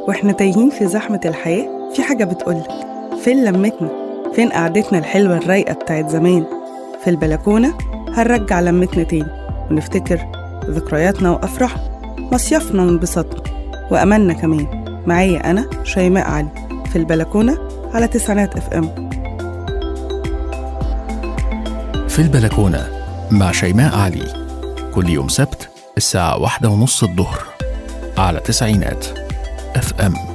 واحنا تايهين في زحمة الحياة في حاجة بتقولك فين لمتنا فين قعدتنا الحلوة الرايقة بتاعت زمان في البلكونة هنرجع لمتنا تاني ونفتكر ذكرياتنا وأفراحنا مصيفنا وانبساطنا وأملنا كمان معايا أنا شيماء علي في البلكونة على تسعينات اف ام في البلكونة مع شيماء علي كل يوم سبت الساعة واحدة ونص الظهر على تسعينات اف ام